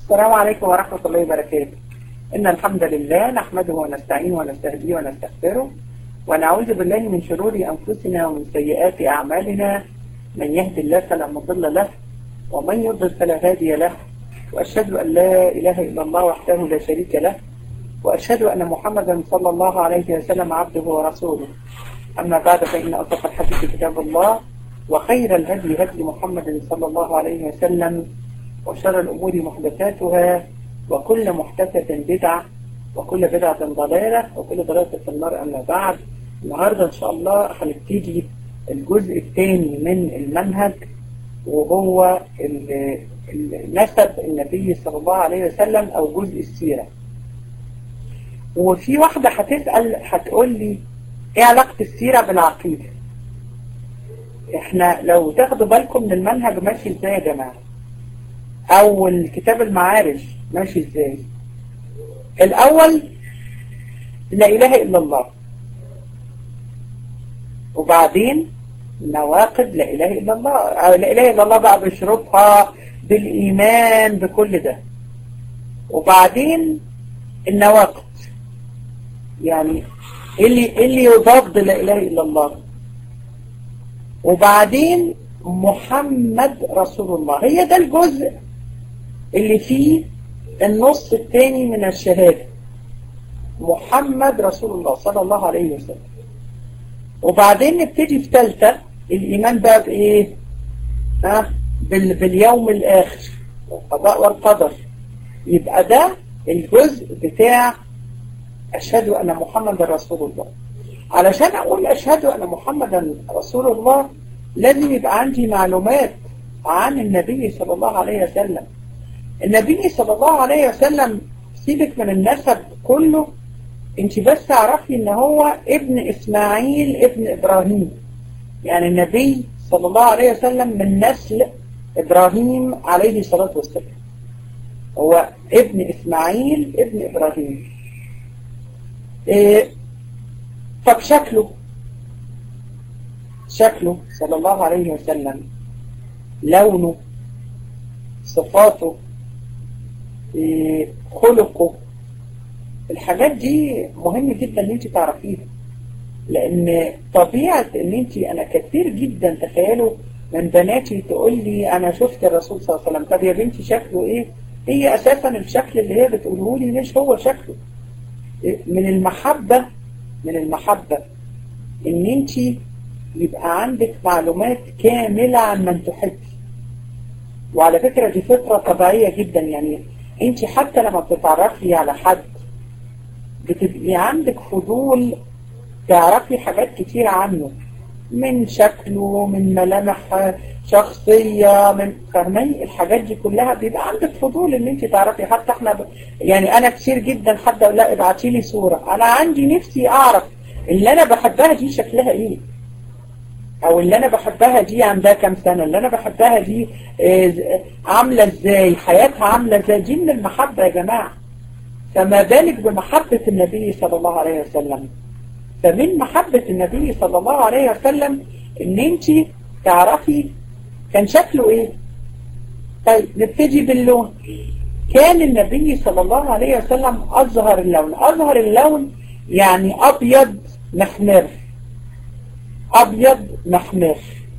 السلام عليكم ورحمة الله وبركاته إن الحمد لله نحمده ونستعينه ونستهديه ونستغفره ونعوذ بالله من شرور أنفسنا ومن سيئات أعمالنا من يهد الله فلا مضل له ومن يضل فلا هادي له وأشهد أن لا إله إلا الله وحده لا شريك له وأشهد أن محمدا صلى الله عليه وسلم عبده ورسوله أما بعد فإن أصدق الحديث كتاب الله وخير الهدي هدي محمد صلى الله عليه وسلم وشر الأمور محدثاتها وكل محدثة بدعة وكل بدعة ضلالة وكل ضلالة في النار أما بعد النهاردة إن شاء الله هنبتدي الجزء الثاني من المنهج وهو نسب النبي صلى الله عليه وسلم أو جزء السيرة وفي واحدة هتسأل هتقول لي ايه علاقة السيرة بالعقيدة احنا لو تاخدوا بالكم من المنهج ماشي ازاي يا جماعة او الكتاب المعارف ماشي ازاي الاول لا اله الا الله وبعدين نواقض لا اله الا الله أو لا اله الا الله بقى بشروطها بالايمان بكل ده وبعدين النواقض يعني اللي اللي يضاد لا اله الا الله وبعدين محمد رسول الله هي ده الجزء اللي فيه النص الثاني من الشهادة محمد رسول الله صلى الله عليه وسلم وبعدين نبتدي في ثالثة الإيمان بقى بإيه ها بال باليوم الآخر والقضاء والقدر يبقى ده الجزء بتاع أشهد أن محمد رسول الله علشان أقول أشهد أن محمد رسول الله لازم يبقى عندي معلومات عن النبي صلى الله عليه وسلم النبي صلى الله عليه وسلم سيبك من النسب كله انت بس تعرفي ان هو ابن اسماعيل ابن ابراهيم يعني النبي صلى الله عليه وسلم من نسل ابراهيم عليه الصلاة والسلام هو ابن اسماعيل ابن ابراهيم إيه طب شكله شكله صلى الله عليه وسلم لونه صفاته إيه خلقه الحاجات دي مهم جدا ان انت تعرفيها لان طبيعة ان انت انا كتير جدا تخيلوا من بناتي تقول لي انا شفت الرسول صلى الله عليه وسلم طب يا بنتي شكله ايه هي اساسا الشكل اللي هي بتقوله لي مش هو شكله من المحبة من المحبة ان انت يبقى عندك معلومات كاملة عن من تحبي وعلى فكرة دي فطرة طبيعية جدا يعني انت حتى لما بتتعرفي على حد بتبقي عندك فضول تعرفي حاجات كتير عنه من شكله من ملامح شخصية من فهمي الحاجات دي كلها بيبقى عندك فضول ان انت تعرفي حتى احنا ب... يعني انا كتير جدا حد اقول لا ابعتي لي صورة انا عندي نفسي اعرف اللي انا بحبها دي شكلها ايه او اللي انا بحبها دي عندها كام سنة اللي انا بحبها دي عاملة ازاي حياتها عاملة ازاي دي من المحبة يا جماعة فما بالك بمحبة النبي صلى الله عليه وسلم فمن محبة النبي صلى الله عليه وسلم ان انت تعرفي كان شكله ايه طيب نبتدي باللون كان النبي صلى الله عليه وسلم اظهر اللون اظهر اللون يعني ابيض محمر ابيض محمر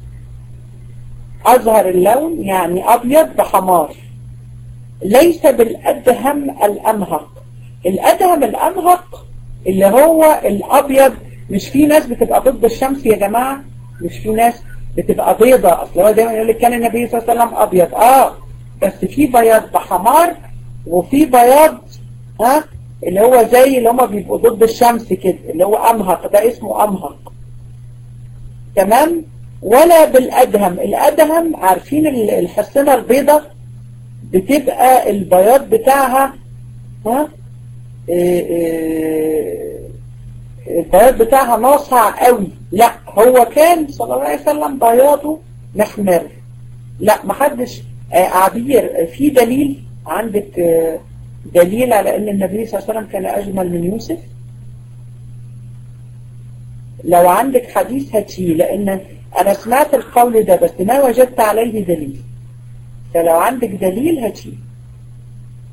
اظهر اللون يعني ابيض بحمار ليس بالادهم الامهق الادهم الامهق اللي هو الابيض مش في ناس بتبقى ضد الشمس يا جماعة مش في ناس بتبقى بيضة اصل هو دايما يقول لك كان النبي صلى الله عليه وسلم ابيض اه بس في بياض بحمار وفي بياض ها اللي هو زي اللي هما بيبقوا ضد الشمس كده اللي هو امهق ده اسمه امهق تمام ولا بالادهم الادهم عارفين الحصنة البيضة بتبقى البياض بتاعها ها إيه إيه البياض بتاعها ناصع قوي لا هو كان صلى الله عليه وسلم بياضه محمر لا محدش عبير في دليل عندك دليل على ان النبي صلى الله عليه وسلم كان اجمل من يوسف لو عندك حديث هاتيه لان انا سمعت القول ده بس ما وجدت عليه دليل فلو عندك دليل هاتيه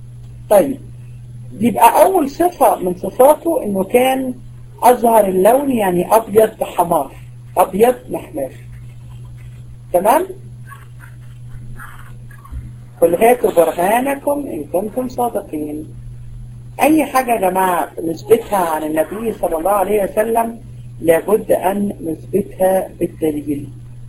طيب يبقى أول صفة من صفاته إنه كان أزهر اللون يعني أبيض بحمار أبيض محمر تمام؟ قل هاتوا برهانكم إن كنتم صادقين أي حاجة يا جماعة نثبتها عن النبي صلى الله عليه وسلم لابد أن نثبتها بالدليل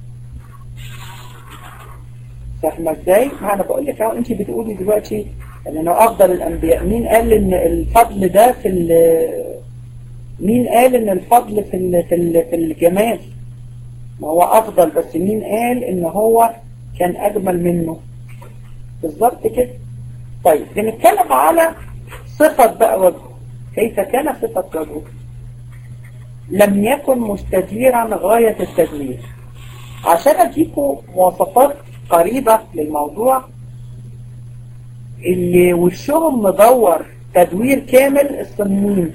فاهمة ازاي؟ ما أنا بقول لك أهو أنت بتقولي دلوقتي إن أنا أفضل الأنبياء مين قال إن الفضل ده في مين قال إن الفضل في ال في ال في الجمال؟ ما هو أفضل بس مين قال إن هو كان أجمل منه؟ بالظبط كده طيب بنتكلم على صفة بقى وجهه كيف كان صفة وجهه لم يكن مستديرا غاية التدوير عشان اديكم مواصفات قريبة للموضوع اللي وشهم مدور تدوير كامل الصنمين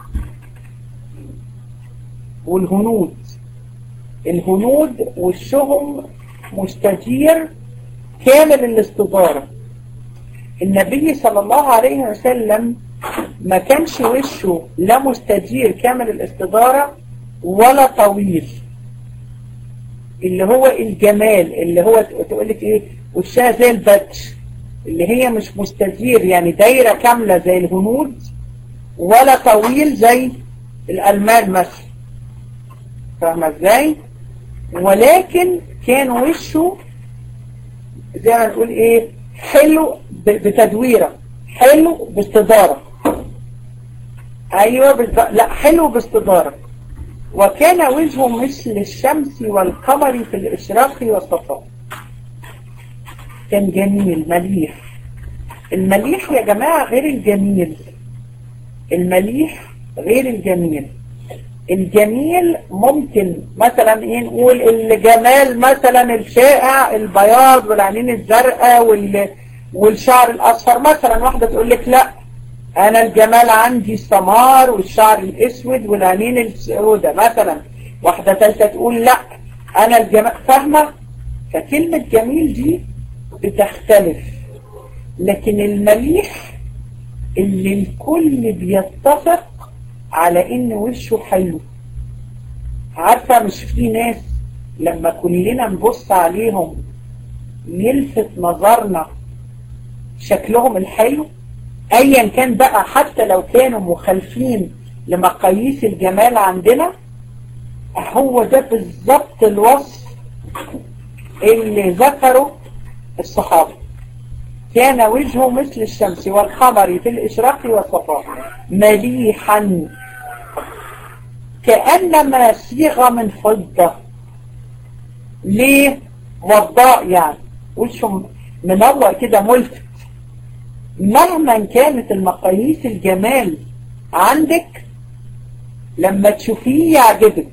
والهنود الهنود وشهم مستدير كامل الاستدارة النبي صلى الله عليه وسلم ما كانش وشه لا مستدير كامل الاستدارة ولا طويل اللي هو الجمال اللي هو تقول لك ايه وشها زي البتش اللي هي مش مستدير يعني دايرة كاملة زي الهنود ولا طويل زي الألمان مثلا فاهمة ازاي ولكن كان وشه زي ما نقول ايه حلو بتدويرة حلو باستدارة ايوه بالز... لا حلو باستدارة وكان وجهه مثل الشمس والقمر في الاشراق والصفاء كان جميل مليح المليح يا جماعة غير الجميل المليح غير الجميل الجميل ممكن مثلا ايه نقول الجمال مثلا الشائع البياض والعينين الزرقاء وال والشعر الاصفر مثلا واحدة تقول لك لا انا الجمال عندي السمار والشعر الاسود والعينين السوداء مثلا واحدة ثالثة تقول لا انا الجمال فاهمة فكلمة جميل دي بتختلف لكن المليح اللي الكل بيتفق على ان وشه حلو عارفة مش في ناس لما كلنا نبص عليهم يلفت نظرنا شكلهم الحلو ايا كان بقى حتى لو كانوا مخالفين لمقاييس الجمال عندنا هو ده بالظبط الوصف اللي ذكره الصحابة كان وجهه مثل الشمس والقمر في الإشراق والصفاء مليحا كأنما صيغة من فضة ليه وضاء يعني وشه منور كده ملفت مهما كانت المقاييس الجمال عندك لما تشوفيه يعجبك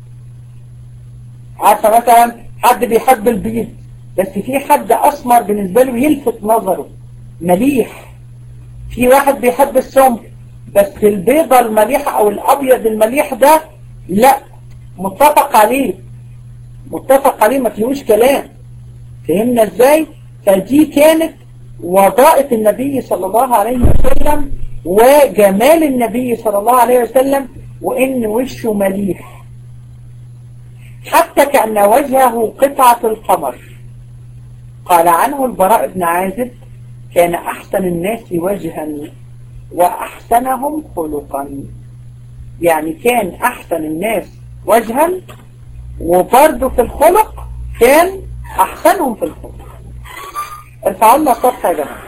عارفة مثلا حد بيحب البيض بس في حد أسمر بالنسبة له يلفت نظره مليح في واحد بيحب السمك بس البيضة المليحة أو الأبيض المليح ده لا متفق عليه متفق عليه ما فيهوش كلام فهمنا ازاي فدي كانت وضاءة النبي صلى الله عليه وسلم وجمال النبي صلى الله عليه وسلم وإن وشه مليح حتى كأن وجهه قطعة القمر قال عنه البراء بن عازب كان أحسن الناس وجها وأحسنهم خلقا يعني كان أحسن الناس وجها وبرضه في الخلق كان أحسنهم في الخلق ارفعوا لنا صفحة يا جماعة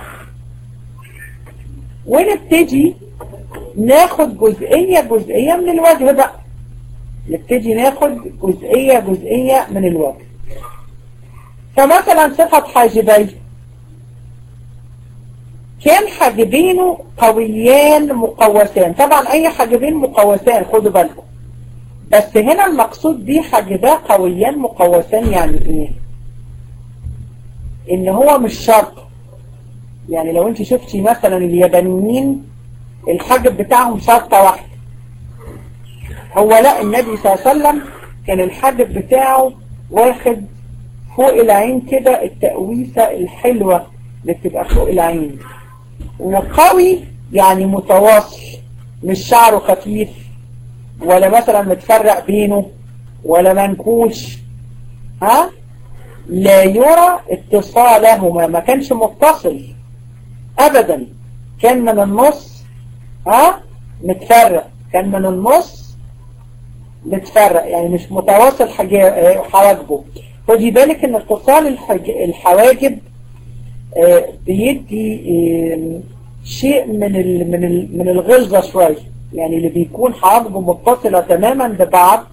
ونبتدي ناخد جزئية جزئية من الوجه بقى نبتدي ناخد جزئية جزئية من الوجه فمثلا صفة حاجبين كان حاجبينه قويان مقوسان طبعا اي حاجبين مقوسان خدوا بالكم بس هنا المقصود دي حاجباه قويان مقوسان يعني ايه ان هو مش شرط يعني لو انت شفتي مثلا اليابانيين الحاجب بتاعهم شرطة واحدة هو لا النبي صلى الله عليه وسلم كان الحاجب بتاعه واخد فوق العين كده التقويسة الحلوة اللي بتبقى فوق العين وقوي يعني متواصل مش شعره خفيف ولا مثلا متفرق بينه ولا منكوش ها لا يرى اتصالهما ما كانش متصل ابدا كان من النص ها متفرق كان من النص متفرق يعني مش متواصل حواجبه خدي بالك ان اتصال الحواجب بيدي شيء من من من الغلظه شويه يعني اللي بيكون حواجبه متصله تماما ببعض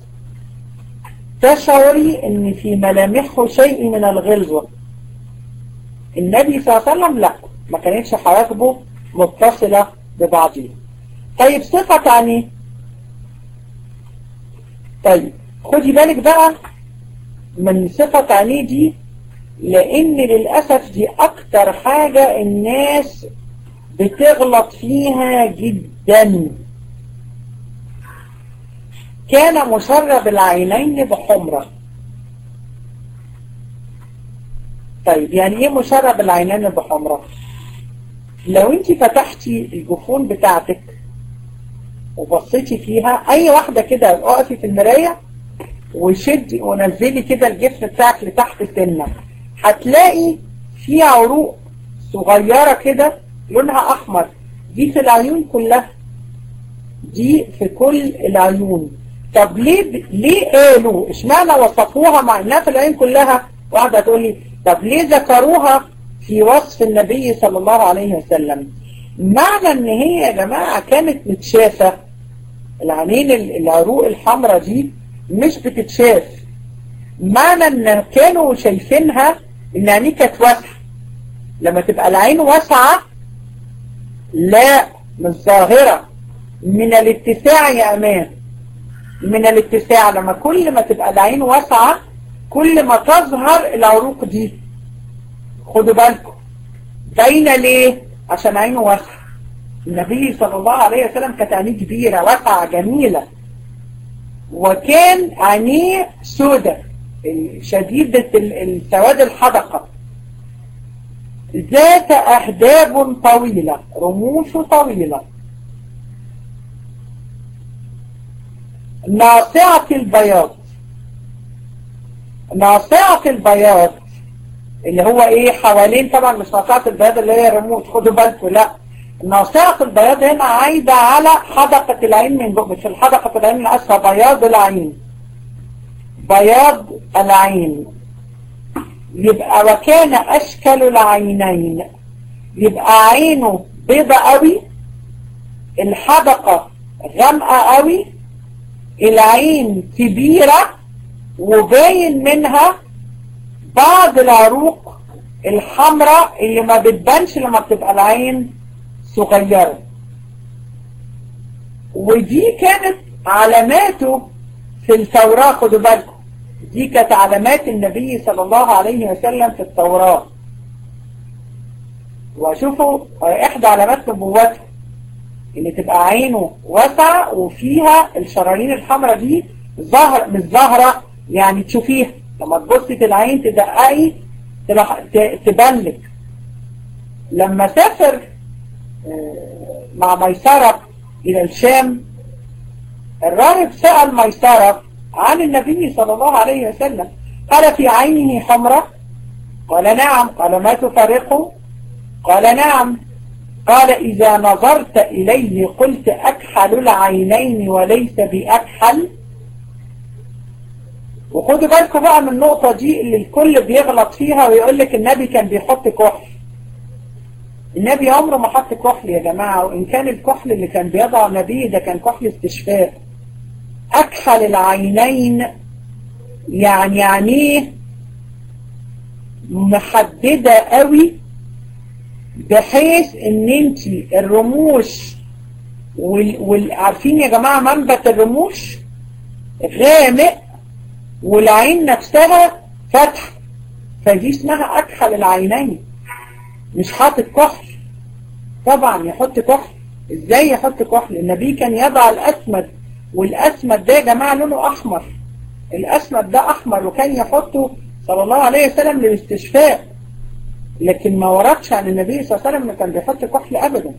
تشعري ان في ملامحه شيء من الغلظه النبي صلى الله عليه وسلم لا ما كانتش حواجبه متصله ببعضها طيب صفه عينيه طيب خدي بالك بقى من صفة عينيه دي لان للأسف دي اكتر حاجة الناس بتغلط فيها جدا كان مشرب العينين بحمرة طيب يعني ايه مشرب العينين بحمرة لو انت فتحتي الجفون بتاعتك وبصيتي فيها اي واحدة كده اقفي في المراية وشدي ونزلي كده الجفن بتاعك لتحت سنة هتلاقي في عروق صغيرة كده لونها احمر دي في العيون كلها دي في كل العيون طب ليه ليه قالوا اشمعنى وصفوها مع انها في العين كلها واحدة تقول لي طب ليه ذكروها في وصف النبي صلى الله عليه وسلم معنى ان هي يا جماعة كانت متشافة العينين العروق الحمراء دي مش بتتشاف معنى ان كانوا شايفينها ان عينيه كانت واسعة لما تبقى العين واسعة لا مش ظاهرة من الاتساع يا امان من الاتساع لما كل ما تبقى العين واسعة كل ما تظهر العروق دي خدوا بالكم باينة ليه عشان عينه واسعة النبي صلى الله عليه وسلم كانت عينيه كبيرة واسعة جميلة وكان عينيه سودة شديدة السواد الحدقة ذات أهداب طويلة رموش طويلة ناصعة البياض ناصعة البياض اللي هو ايه حوالين طبعا مش ناصعة البياض اللي هي رموش خدوا بالكم لا ناصعة البياض هنا عايدة على حدقة العين من جوه مش الحدقة العين اسفة بياض العين بياض العين يبقى وكان اشكل العينين يبقى عينه بيضة قوي الحدقة غامقة قوي العين كبيرة وباين منها بعض العروق الحمراء اللي ما بتبانش لما بتبقى العين صغيرة ودي كانت علاماته في التوراة خدوا بالكم دي كانت علامات النبي صلى الله عليه وسلم في التوراة وشوفوا احدى علامات نبوته ان تبقى عينه واسعة وفيها الشرايين الحمراء دي ظهر مش ظاهرة يعني تشوفيها لما تبصي في العين تدققي تبلك لما سافر مع ميسرة الى الشام الراهب سأل ميسرة عن النبي صلى الله عليه وسلم قال في عينه حمرة قال نعم قال ما تفرقه قال نعم قال إذا نظرت إليه قلت أكحل العينين وليس بأكحل وخدوا بالكم بقى من النقطة دي اللي الكل بيغلط فيها ويقول لك النبي كان بيحط كحل النبي عمره ما حط كحل يا جماعة وإن كان الكحل اللي كان بيضع النبي ده كان كحل استشفاء أكحل العينين يعني عينيه محددة قوي بحيث ان انت الرموش وعارفين يا جماعة منبت الرموش غامق والعين نفسها فتح فدي اسمها اكحل العينين مش حاطط كحل طبعا يحط كحل ازاي يحط كحل النبي كان يضع الاسمد والاسمد ده يا جماعة لونه احمر الاسمد ده احمر وكان يحطه صلى الله عليه وسلم للاستشفاء لكن ما وردش عن النبي صلى الله عليه وسلم انه كان بيحط كحل ابدا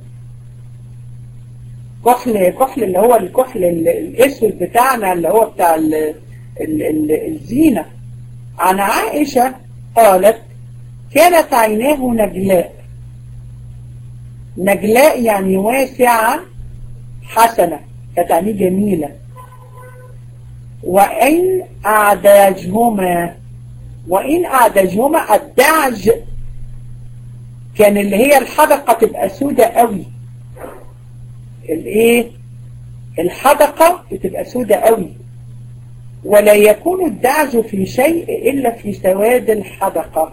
كحل كحل اللي هو الكحل الاسود بتاعنا اللي هو بتاع ال ال ال الزينة عن عائشة قالت كانت عيناه نجلاء نجلاء يعني واسعة حسنة كانت عينيه جميلة وإن أعداجهما وإن أعداجهما الدعج كان اللي هي الحدقة تبقى سودة قوي الايه الحدقة بتبقى سودة قوي ولا يكون الدعج في شيء إلا في سواد الحدقة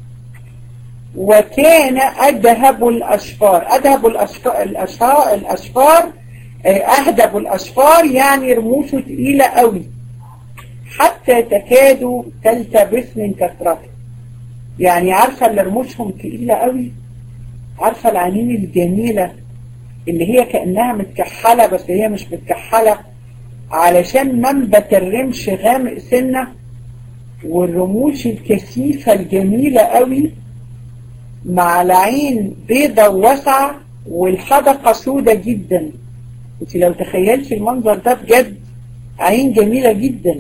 وكان أدهب الأشفار أدهب الأشفار, الأشفار, الأشفار أهدب الأشفار يعني رموشه تقيلة قوي حتى تكاد تلتبس من كثرته يعني عارفة اللي رموشهم تقيلة قوي عارفة العينين الجميلة اللي هي كأنها متكحلة بس هي مش متكحلة علشان منبت الرمش غامق سنة والرموش الكثيفة الجميلة قوي مع العين بيضة واسعة والحدقة سودة جدا انت لو تخيلتي المنظر ده بجد عين جميلة جدا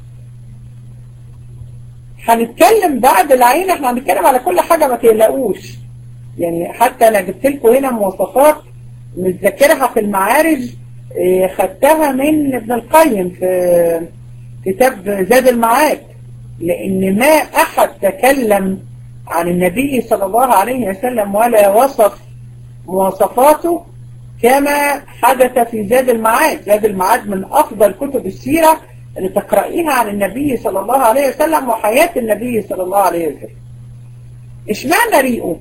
هنتكلم بعد العين احنا هنتكلم على كل حاجة ما تقلقوش يعني حتى انا جبت لكم هنا مواصفات متذكرها في المعارج اه خدتها من ابن القيم في كتاب زاد المعاد لان ما احد تكلم عن النبي صلى الله عليه وسلم ولا وصف مواصفاته كما حدث في زاد المعاد زاد المعاد من أفضل كتب السيرة اللي تقرأيها عن النبي صلى الله عليه وسلم وحياة النبي صلى الله عليه وسلم اشمعنى ريقه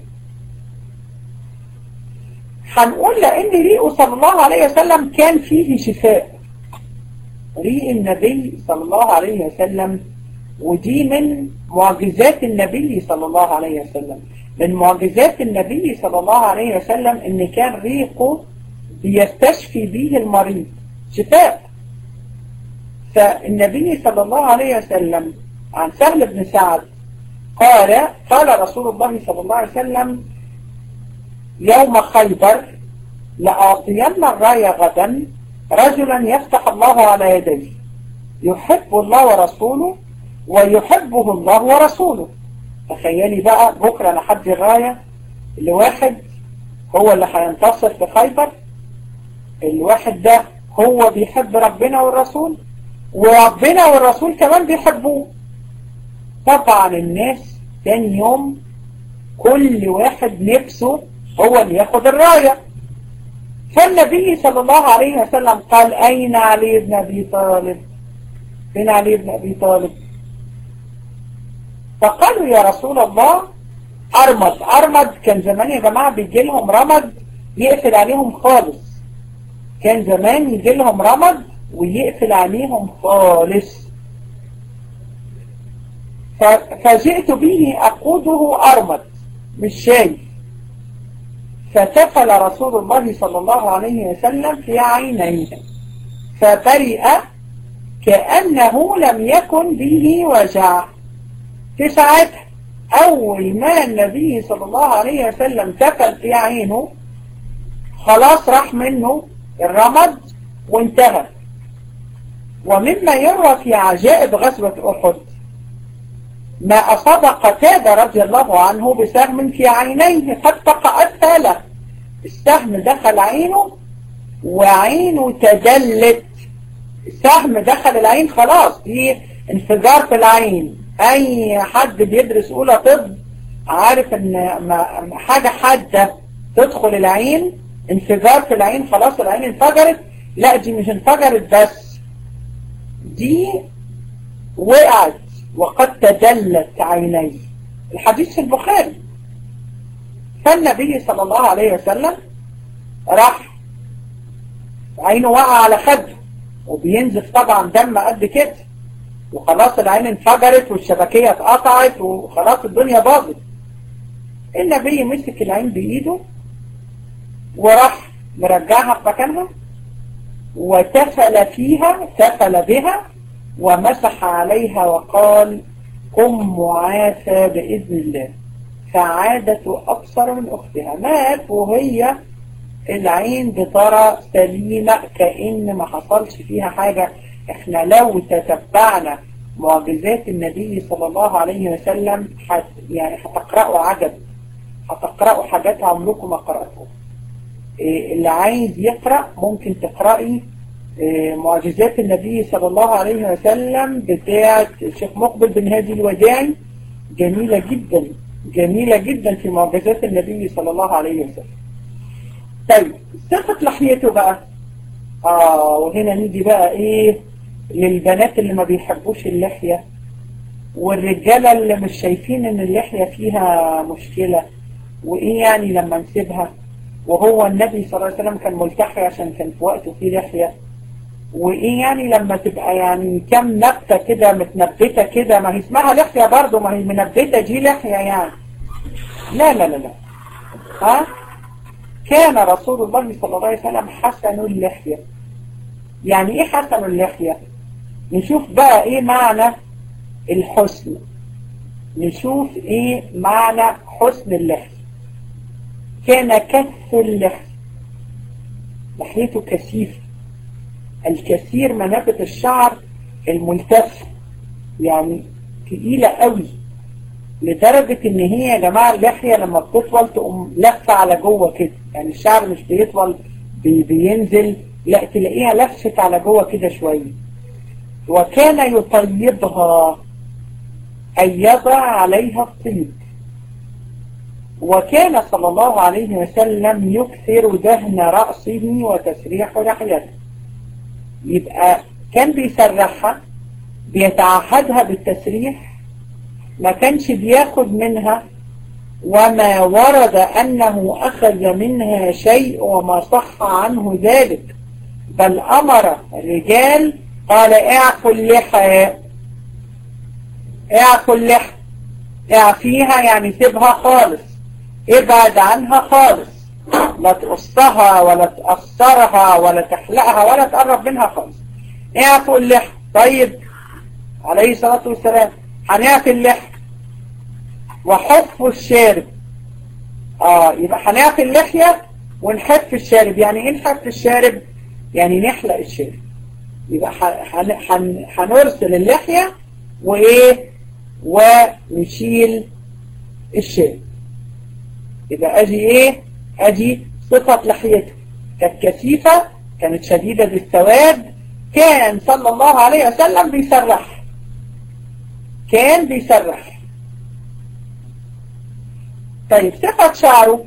هنقول لأن ريقه صلى الله عليه وسلم كان فيه شفاء ريق النبي صلى الله عليه وسلم ودي من معجزات النبي صلى الله عليه وسلم من معجزات النبي صلى الله عليه وسلم ان كان ريقه بيستشفي به المريض شفاء فالنبي صلى الله عليه وسلم عن سهل بن سعد قال قال رسول الله صلى الله عليه وسلم يوم خيبر لأعطين الراية غدا رجلا يفتح الله على يديه يحب الله ورسوله ويحبه الله ورسوله تخيلي بقى بكرة انا حد الراية لواحد هو اللي هينتصر في خيبر الواحد ده هو بيحب ربنا والرسول وربنا والرسول كمان بيحبوه طبعا الناس تاني يوم كل واحد نفسه هو اللي ياخد الراية فالنبي صلى الله عليه وسلم قال أين علي بن أبي طالب فين علي بن أبي طالب فقالوا يا رسول الله أرمد أرمد كان زمان يا جماعة بيجي لهم رمد يقفل عليهم خالص كان زمان يجي لهم رمد ويقفل عليهم خالص فجئت به أقوده أرمد مش شايف فتفل رسول الله صلى الله عليه وسلم في عينيه فبرئ كأنه لم يكن به وجع في ساعتها أول ما النبي صلى الله عليه وسلم تفل في عينه خلاص راح منه الرمد وانتهى ومما يروى في عجائب غزوة أحد ما أصاب قتادة رضي الله عنه بسهم في عينيه قد فقأتها له السهم دخل عينه وعينه تدلت السهم دخل العين خلاص دي انفجار في العين اي حد بيدرس اولى طب عارف ان حاجة حادة تدخل العين انفجار في العين خلاص العين انفجرت لا دي مش انفجرت بس دي وقعت وقد تدلت عينيه الحديث في البخاري فالنبي صلى الله عليه وسلم راح عينه وقع على خده وبينزف طبعا دم قد كده وخلاص العين انفجرت والشبكية اتقطعت وخلاص الدنيا باظت النبي مسك العين بإيده وراح مرجعها في مكانها وتفل فيها تفل بها ومسح عليها وقال قم معافى بإذن الله فعادت أبصر من أختها مات وهي العين بترى سليمة كأن ما حصلش فيها حاجة احنا لو تتبعنا معجزات النبي صلى الله عليه وسلم حت يعني هتقرأوا عجب هتقرأوا حاجات عمركم ما قرأتوها إيه اللي عايز يقرأ ممكن تقرأي إيه معجزات النبي صلى الله عليه وسلم بتاعة الشيخ مقبل بن هادي الوداعي جميلة جدا جميلة جدا في معجزات النبي صلى الله عليه وسلم طيب صفة لحيته بقى آه وهنا نيجي بقى ايه للبنات اللي ما بيحبوش اللحية والرجالة اللي مش شايفين ان اللحية فيها مشكلة وايه يعني لما نسيبها وهو النبي صلى الله عليه وسلم كان ملتحي عشان كان في وقته فيه لحية وايه يعني لما تبقى يعني كم نبتة كده متنبتة كده ما هي اسمها لحية برضه ما هي منبتة دي لحية يعني لا لا لا لا ها كان رسول الله صلى الله عليه وسلم حسن اللحية يعني ايه حسن اللحية نشوف بقى ايه معنى الحسن نشوف ايه معنى حسن اللحية كان كث اللحية لحيته كثيف الكثير منابت الشعر الملتف يعني تقيلة قوي لدرجة ان هي يا جماعة اللحية لما بتطول تقوم لفة على جوه كده يعني الشعر مش بيطول بي بينزل لا تلاقيها لفت على جوه كده شوية وكان يطيبها أن يضع عليها الطيب وكان صلى الله عليه وسلم يكثر دهن رأسه وتسريح لحيته يبقى كان بيسرحها بيتعهدها بالتسريح ما كانش بياخد منها وما ورد أنه أخذ منها شيء وما صح عنه ذلك بل أمر الرجال قال اعفوا اللحى اعفوا اللحى اعفيها يعني سيبها خالص ابعد عنها خالص لا تقصها ولا تقصرها ولا تحلقها ولا تقرب منها خالص اعفوا اللحى طيب عليه الصلاة والسلام هنعفي اللحى وحف الشارب اه يبقى هنعفي اللحية ونحف الشارب يعني ايه نحف الشارب يعني نحلق الشارب يبقى هنرسل اللحية وايه ونشيل الشارب يبقى ادي ايه ادي صفة لحيته كانت كثيفة كانت شديدة السواد كان صلى الله عليه وسلم بيسرح كان بيسرح طيب صفة شعره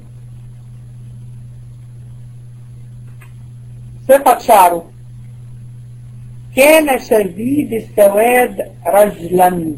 صفة شعره كان شديد السواد رجلا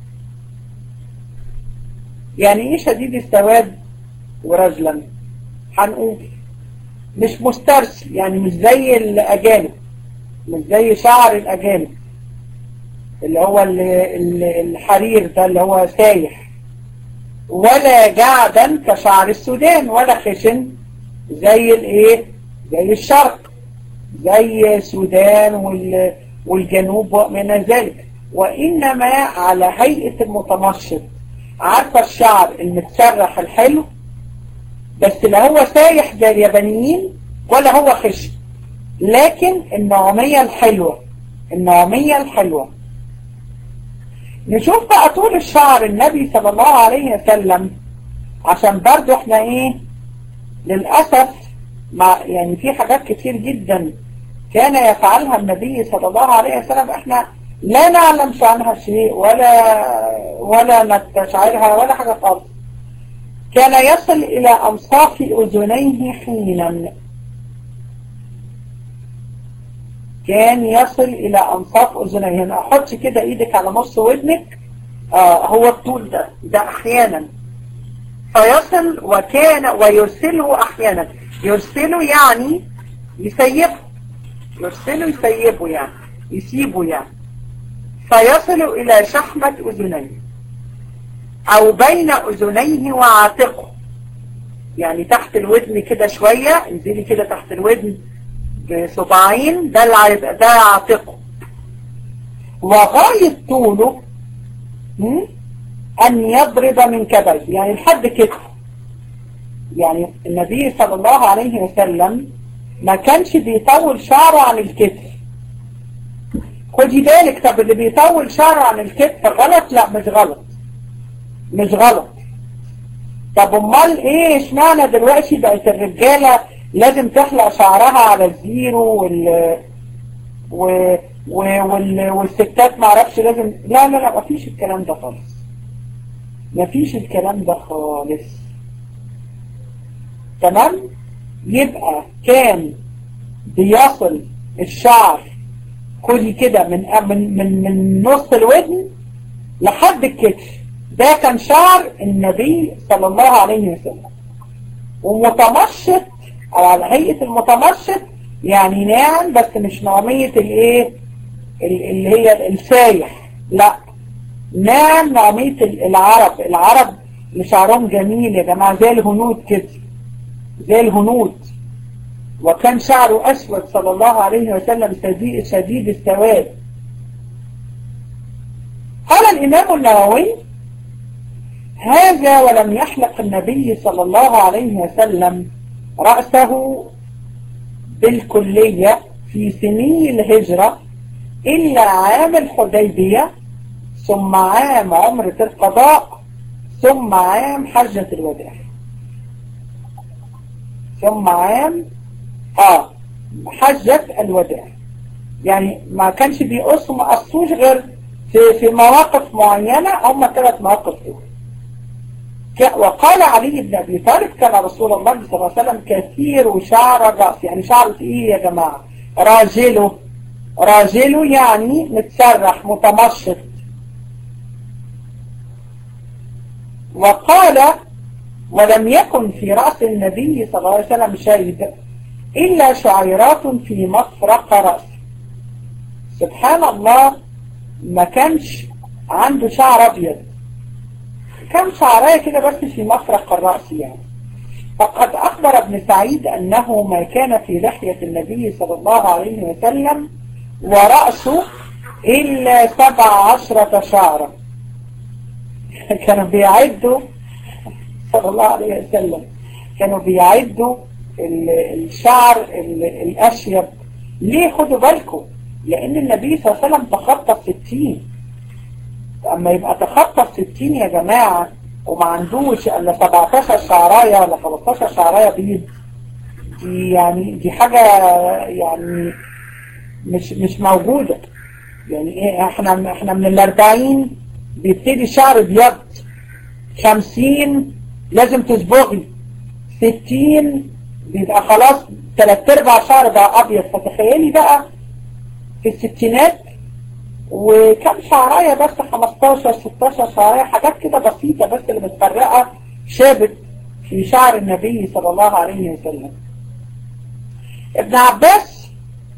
يعني ايه شديد السواد ورجلا هنقول مش مسترسل يعني مش زي الأجانب مش زي شعر الأجانب اللي هو الحرير ده اللي هو سايح ولا جعدا كشعر السودان ولا خشن زي الايه زي الشرق زي السودان والجنوب ومن ذلك وإنما على هيئة المتنشط عارفة الشعر المتسرح الحلو بس لا هو سايح زي اليابانيين ولا هو خشن لكن النعومية الحلوة النعومية الحلوة نشوف بقى طول الشعر النبي صلى الله عليه وسلم عشان برضو احنا ايه للأسف مع يعني في حاجات كتير جدا كان يفعلها النبي صلى الله عليه وسلم احنا لا نعلم عنها شيء ولا ولا نستشعرها ولا حاجة خالص كان يصل إلى أنصاف أذنيه حينا كان يصل إلى أنصاف أذنيه هنا أحط كده إيدك على نص ودنك آه هو الطول ده ده أحيانا فيصل وكان ويرسله أحيانا يرسله يعني يسيبه يرسله يسيبه يعني يسيبه يعني فيصل إلى شحمة أذنيه أو بين أذنيه وعاتقه يعني تحت الودن كده شوية انزلي كده تحت الودن بصباعين ده اللي ده عاتقه وغاية طوله أن يضرب من كبيه يعني لحد كتف يعني النبي صلى الله عليه وسلم ما كانش بيطول شعره عن الكتف خدي بالك طب اللي بيطول شعره عن الكتف غلط لا مش غلط مش غلط طب امال ايه اشمعنى دلوقتي بقت الرجالة لازم تحلق شعرها على الزيرو وال و... و... وال... والستات معرفش لازم لا لا لا مفيش الكلام ده خالص مفيش الكلام ده خالص تمام يبقى كان بيصل الشعر خدي كده من من من من نص الودن لحد الكتف ده كان شعر النبي صلى الله عليه وسلم ومتمشط او على هيئة المتمشط يعني ناعم بس مش نوعية الايه اللي هي السايح لا ناعم نوعية العرب العرب اللي شعرهم جميل يا جماعة زي الهنود كده زي الهنود وكان شعره أسود صلى الله عليه وسلم شديد, شديد السواد قال الإمام النووي هذا ولم يحلق النبي صلى الله عليه وسلم رأسه بالكلية في سنين الهجرة إلا عام الحديبية ثم عام عمرة القضاء ثم عام حجة الوداع ثم عام اه حجة الوداع يعني ما كانش بيقصوا ما قصوش غير في, في مواقف معينة هم ثلاث مواقف دول وقال علي بن أبي طالب كان رسول الله صلى الله عليه وسلم كثير شعر الرأس يعني شعره ايه يا جماعة راجله راجله يعني متسرح متمشط وقال ولم يكن في رأس النبي صلى الله عليه وسلم شيء إلا شعيرات في مفرق رأسه سبحان الله ما كانش عنده شعر أبيض كان شعرايه كده بس في مفرق الرأس يعني فقد أخبر ابن سعيد أنه ما كان في لحية النبي صلى الله عليه وسلم ورأسه إلا سبع عشرة شعرة كانوا بيعدوا صلى الله عليه وسلم كانوا بيعدوا الشعر الأشيب ليه خدوا بالكم لأن النبي صلى الله عليه وسلم تخطى الستين اما يبقى تخطى الستين يا جماعة وما عندوش الا 17 شعراية ولا 15 شعراية بيض دي يعني دي حاجة يعني مش مش موجودة يعني ايه احنا احنا من الاربعين بيبتدي الشعر ابيض 50 لازم تصبغي 60 بيبقى خلاص ثلاث ارباع شعر بقى ابيض فتخيلي بقى في الستينات وكم شعراية بس 15 16 شعراية حاجات كده بسيطة بس اللي متفرقة شابت في شعر النبي صلى الله عليه وسلم ابن عباس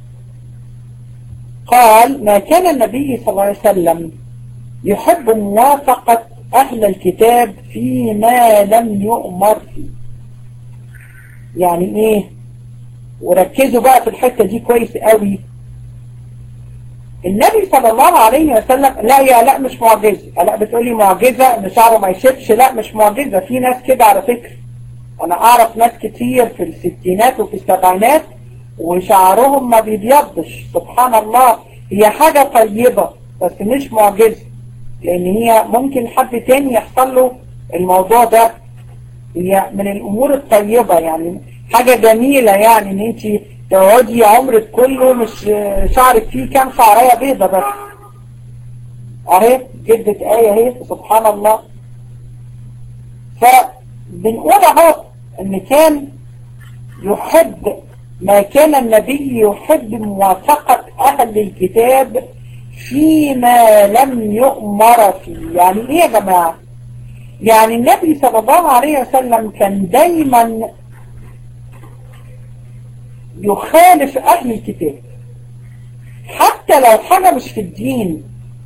قال ما كان النبي صلى الله عليه وسلم يحب موافقة أهل الكتاب فيما لم يؤمر فيه يعني ايه وركزوا بقى في الحتة دي كويس قوي النبي صلى الله عليه وسلم لا يا لا مش معجزة لا بتقولي معجزة ان شعره ما يشبش لا مش معجزة في ناس كده على فكرة انا اعرف ناس كتير في الستينات وفي السبعينات وشعرهم ما بيبيضش سبحان الله هي حاجة طيبة بس مش معجزة لان هي ممكن حد تاني يحصل له الموضوع ده هي من الامور الطيبة يعني حاجة جميلة يعني ان انت تقعدي عمرك كله مش شعرك فيه كام شعرية بيضة بس اهي جدة آية اهي سبحان الله فبنقول اهو ان كان يحب ما كان النبي يحب موافقة اهل الكتاب فيما لم يؤمر فيه يعني ايه يا جماعة يعني النبي صلى الله عليه وسلم كان دايما يخالف أهل الكتاب حتى لو حاجة مش في الدين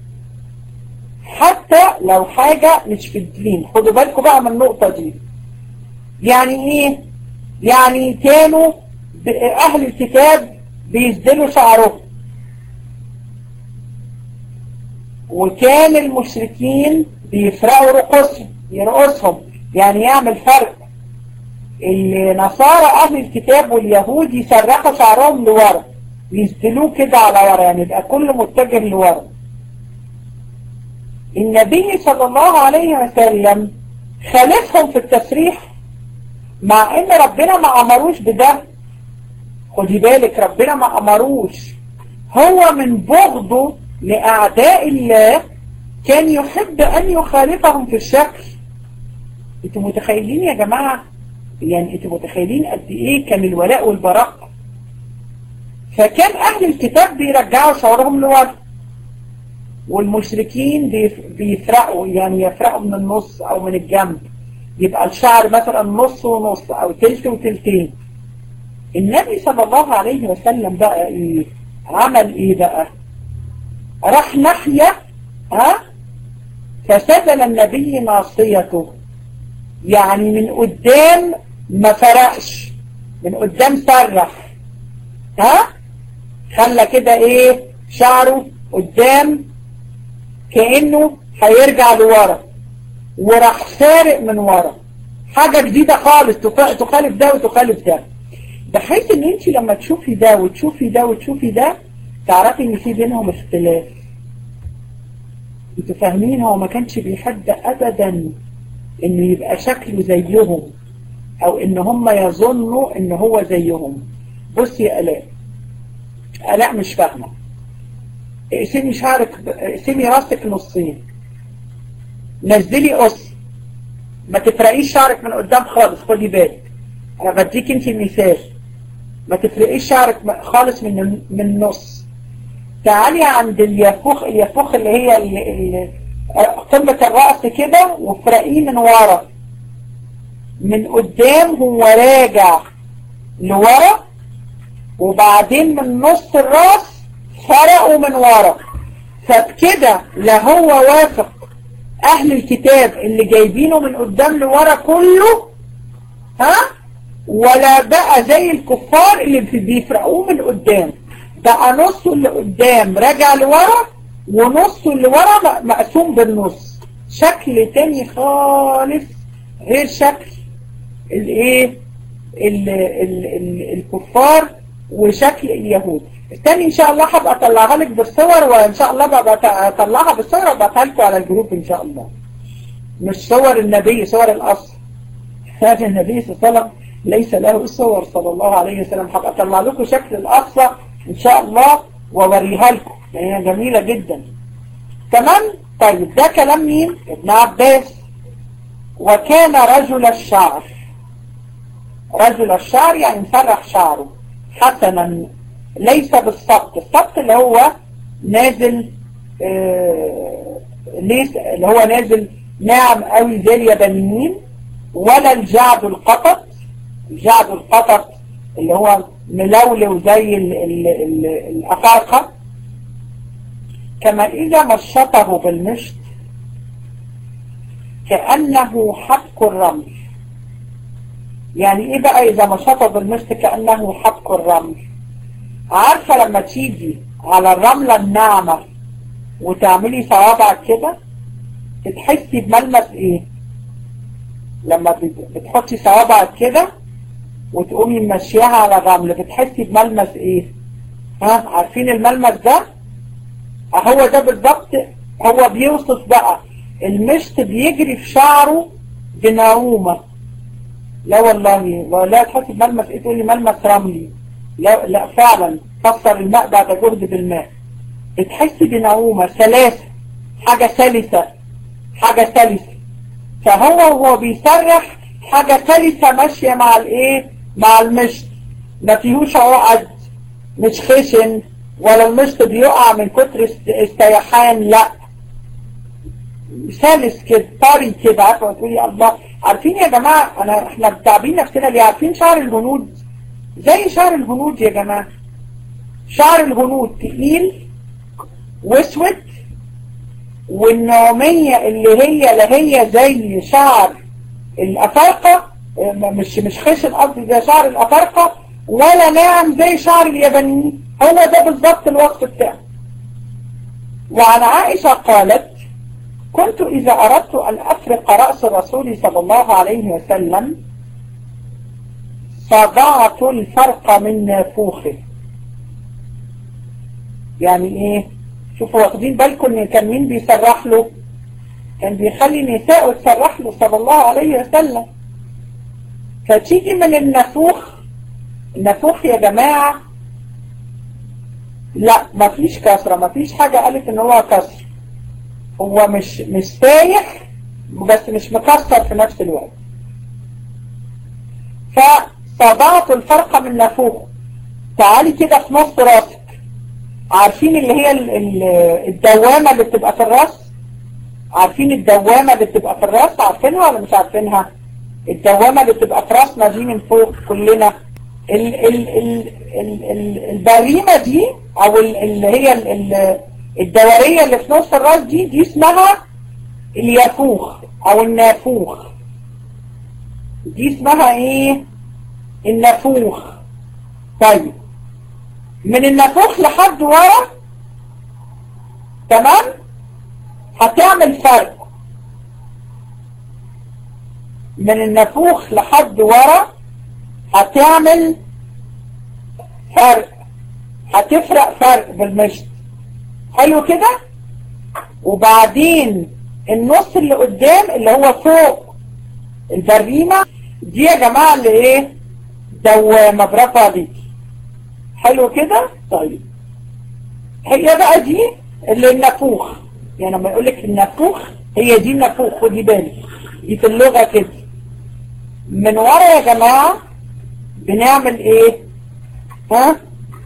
حتى لو حاجة مش في الدين خدوا بالكم بقى من النقطة دي يعني ايه يعني كانوا أهل الكتاب بيسدلوا شعرهم وكان المشركين بيفرقوا رقصهم يرقصهم يعني يعمل فرق النصارى أهل الكتاب واليهود يسرحوا شعرهم لورا يستلوه كده على ورا يعني يبقى كله متجه لورا النبي صلى الله عليه وسلم خالفهم في التسريح مع ان ربنا ما امروش بده خدي بالك ربنا ما امروش هو من بغضه لأعداء الله كان يحب أن يخالفهم في الشكل انتوا متخيلين يا جماعة يعني انتوا متخيلين قد ايه كان الولاء والبراء فكان أهل الكتاب بيرجعوا شعورهم لورا والمشركين بيفرقوا يعني يفرقوا من النص أو من الجنب يبقى الشعر مثلا نص ونص أو تلت وتلتين النبي صلى الله عليه وسلم بقى ايه عمل ايه بقى راح ناحية ها فسدل النبي ناصيته يعني من قدام ما فرقش من قدام سرح ها خلى كده ايه شعره قدام كأنه هيرجع لورا وراح سارق من ورا حاجة جديدة خالص تخالف ده وتخالف ده بحيث ان انت لما تشوفي ده وتشوفي ده وتشوفي ده تعرفي ان في بينهم اختلاف انتوا فاهمين هو ما كانش بيحب ابدا انه يبقى شكله زيهم او ان هم يظنوا ان هو زيهم بصي يا الاء الاء مش فاهمه اقسمي شعرك اقسمي راسك نصين نزلي قص ما تفرقيش شعرك من قدام خالص خدي بالك انا بديك انت مثال ما تفرقيش شعرك خالص من من النص تعالي عند اليافوخ اليافوخ اللي هي قمة الرأس كده وفرقيه من ورا من قدام هو راجع لورا وبعدين من نص الراس فرقه من ورا فبكده لا هو وافق اهل الكتاب اللي جايبينه من قدام لورا كله ها ولا بقى زي الكفار اللي بيفرقوه من قدام بقى نصه اللي قدام راجع لورا ونصه اللي ورا مقسوم بالنص شكل تاني خالص غير شكل الايه الكفار وشكل اليهود التاني ان شاء الله هبقى اطلعها لك بالصور وان شاء الله بقى اطلعها بالصور وابعتها لكم على الجروب ان شاء الله مش صور النبي صور الاصل هذا النبي صلى الله عليه وسلم ليس له الصور صلى الله عليه وسلم هبقى اطلع لكم شكل الاقصى ان شاء الله واوريها لكم هي جميلة جدا كمان طيب ده كلام مين ابن عباس وكان رجل الشعر رجل الشعر يعني مسرح شعره حسنا ليس بالسبط السبط اللي هو نازل آه ليس اللي هو نازل ناعم قوي زي اليابانيين ولا الجعد القطط الجعد القطط اللي هو ملولو زي الأفارقة كما إذا مشطه بالمشط كأنه حبك الرمل يعني إيه بقى إذا مشطه بالمشط كأنه حبك الرمل عارفة لما تيجي على الرملة الناعمة وتعملي صوابعك كده بتحسي بملمس إيه لما بتحطي صوابعك كده وتقومي ماشياها على الرمل بتحسي بملمس ايه ها عارفين الملمس ده هو ده بالظبط هو بيوصف بقى المشط بيجري في شعره بنعومة لا والله لا تحسي بملمس ايه تقولي ملمس رملي لا, لا فعلا كسر الماء بعد جهد بالماء بتحسي بنعومة سلاسة حاجة سلسة حاجة سلسة فهو هو بيسرح حاجة سلسة ماشية مع الايه مع المشط ما فيهوش عقد مش خشن ولا المشط بيقع من كتر استيحان لا سلس كده طري كده عارفه تقولي الله عارفين يا جماعه انا احنا بتعبين نفسنا ليه عارفين شعر الهنود زي شعر الهنود يا جماعه شعر الهنود تقيل واسود والنعوميه اللي هي لا هي زي شعر الافارقه مش مش خشن قصدي زي شعر الافارقه ولا ناعم زي شعر اليابانيين هو ده بالظبط الوصف بتاعه وعن عائشة قالت كنت إذا أردت أن أفرق رأس الرسول صلى الله عليه وسلم فضعت الفرق من نافوخه يعني ايه شوفوا واخدين بالكم ان كان مين بيسرح له كان بيخلي نساءه تسرح له صلى الله عليه وسلم فتيجي من النافوخ النافوخ يا جماعة لا مفيش كسرة مفيش حاجة قالت ان هو كسر هو مش مش سايح بس مش مكسر في نفس الوقت فصدعت الفرقة من نافوخ تعالي كده في نص راسك عارفين اللي هي ال ال الدوامة اللي بتبقى في الراس عارفين الدوامة اللي بتبقى في الراس عارفينها ولا مش عارفينها الدوامة اللي بتبقى في راسنا دي من فوق كلنا ال ال ال ال ال البريمة دي او ال اللي هي ال ال الدورية اللي في نص الراس دي دي اسمها اليافوخ او النافوخ دي اسمها ايه النافوخ طيب من النافوخ لحد ورا تمام هتعمل فرق من النافوخ لحد ورا هتعمل فرق هتفرق فرق بالمشط حلو كده وبعدين النص اللي قدام اللي هو فوق البريمة دي يا جماعة اللي ايه دوامة برافو عليكي حلو كده طيب هي بقى دي اللي النافوخ يعني لما يقول لك النافوخ هي دي النافوخ خدي بالك دي في اللغة كده من ورا يا جماعة بنعمل ايه ها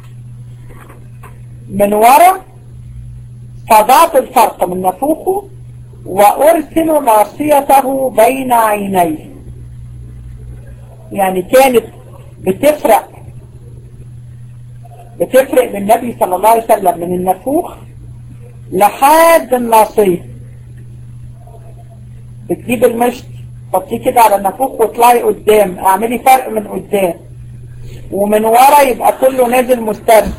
من ورا فضعت الفرق من نفوخه وأرسل ناصيته بين عينيه يعني كانت بتفرق بتفرق بالنبي صلى الله عليه وسلم من النفوخ لحد الناصية بتجيب المشط حطيه كده على النافوخ واطلعي قدام اعملي فرق من قدام ومن ورا يبقى كله نازل مسترسل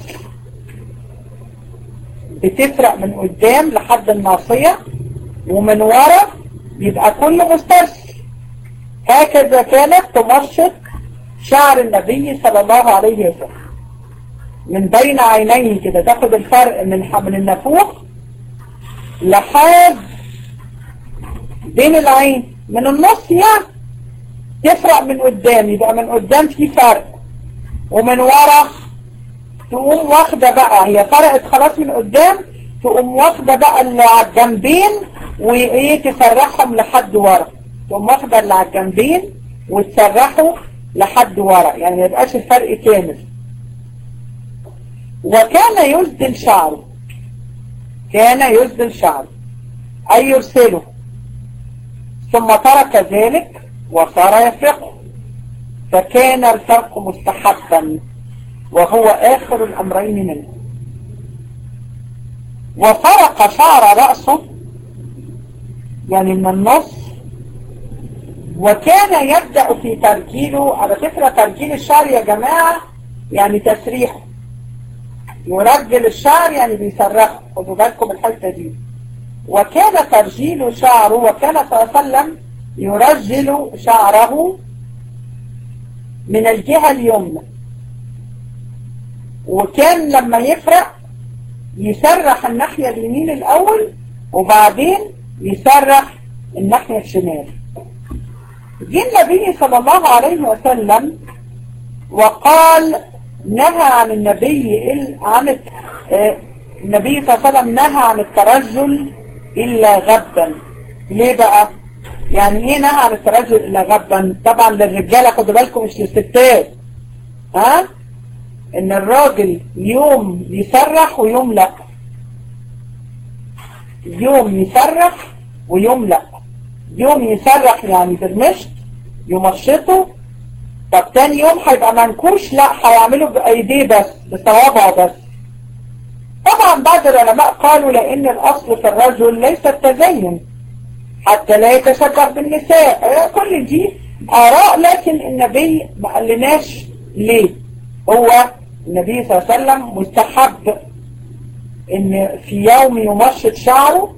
بتفرق من قدام لحد الناصية ومن ورا يبقى كله مسترسل هكذا كانت تمشط شعر النبي صلى الله عليه وسلم من بين عينيه كده تاخد الفرق من من النافوخ لحد بين العين من النص يعني تفرق من قدام يبقى من قدام في فرق ومن ورا تقوم واخدة بقى هي فرقت خلاص من قدام تقوم واخدة بقى اللي على الجنبين وايه تسرحهم لحد ورا تقوم واخدة اللي على الجنبين وتسرحه لحد ورا يعني ما يبقاش الفرق كامل وكان يسدل شعره كان يسدل شعره أي يرسله ثم ترك ذلك وصار يفرقه فكان الفرق مستحبا وهو آخر الأمرين منه وفرق شعر رأسه يعني من النص وكان يبدأ في ترجيله على فكرة ترجيل الشعر يا جماعة يعني تسريحه يرجل الشعر يعني بيسرحه خدوا بالكم الحتة دي وكان ترجيل شعره وكان صلى الله عليه وسلم يرجل شعره من الجهة اليمنى وكان لما يفرق يسرح الناحية اليمين الأول وبعدين يسرح الناحية الشمال جه النبي صلى الله عليه وسلم وقال نهى عن النبي عن النبي صلى الله عليه وسلم نهى عن الترجل إلا غبا ليه بقى يعني ايه نهى عن الترجل إلا غبا طبعا للرجالة خدوا بالكم مش للستات ها ان الراجل يوم يسرح ويوم لا يوم يسرح ويوم لا يوم يسرح يعني بالمشط يمشطه طب تاني يوم هيبقى منكوش لا هيعمله بايديه بس بصوابعه بس طبعا بعض العلماء قالوا لان الاصل في الرجل ليس التزين حتى لا يتشبه بالنساء كل دي اراء لكن النبي ما قالناش ليه هو النبي صلى الله عليه وسلم مستحب ان في يوم يمشط شعره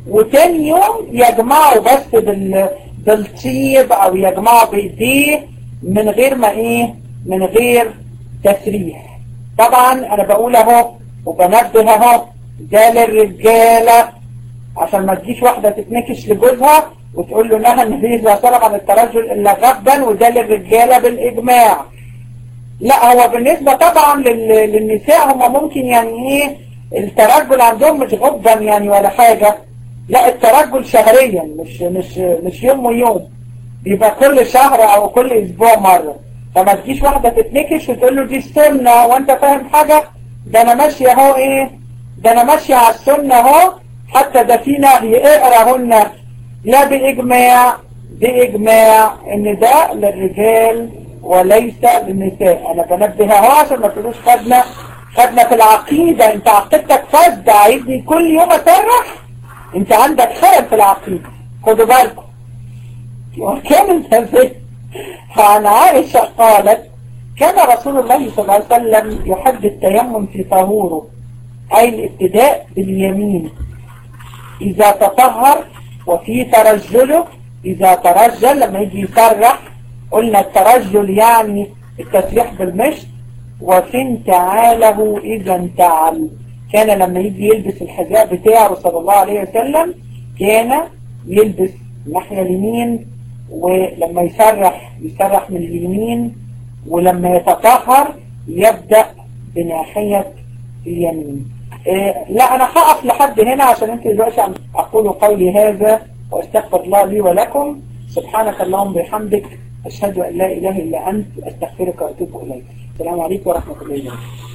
وتاني يوم يجمعوا بس بال بالطيب او يجمعوا بايديه من غير ما ايه من غير تسريح طبعا انا بقول اهو وبنبه اهو ده للرجاله عشان ما تجيش واحده تتنكش لجوزها وتقول له نهى النبي صلى الله عليه وسلم عن الترجل الا غبا وده للرجاله بالاجماع لا هو بالنسبه طبعا لل... للنساء هم ممكن يعني ايه الترجل عندهم مش غبا يعني ولا حاجه لا الترجل شهريا مش مش مش يوم ويوم بيبقى كل شهر او كل اسبوع مرة فما تجيش واحدة تتنكش وتقول له دي السنة وانت فاهم حاجة ده انا ماشية اهو ايه ده انا ماشية على السنة اهو حتى ده في نهي اقراهن لا باجماع باجماع ان ده للرجال وليس للنساء انا بنبه اهو عشان ما تقولوش خدنا خدنا في العقيدة انت عقيدتك فاسدة عايزني كل يوم اسرح انت عندك خلل في العقيدة خدوا بالكم وكان النبي عن عائشة قالت كان رسول الله صلى الله عليه وسلم يحب التيمم في طهوره أي الابتداء باليمين إذا تطهر وفي ترجله إذا ترجل لما يجي يسرح قلنا الترجل يعني التسريح بالمشط وفي انتعاله إذا انتعل كان لما يجي يلبس الحذاء بتاعه صلى الله عليه وسلم كان يلبس الناحية اليمين ولما يسرح يسرح من اليمين ولما يتطهر يبدأ بناحية اليمين إيه لا أنا هقف لحد هنا عشان أنت دلوقتي عم أقول قولي هذا وأستغفر الله لي ولكم سبحانك اللهم بحمدك أشهد أن لا إله إلا أنت أستغفرك وأتوب إليك السلام عليكم ورحمة الله وبركاته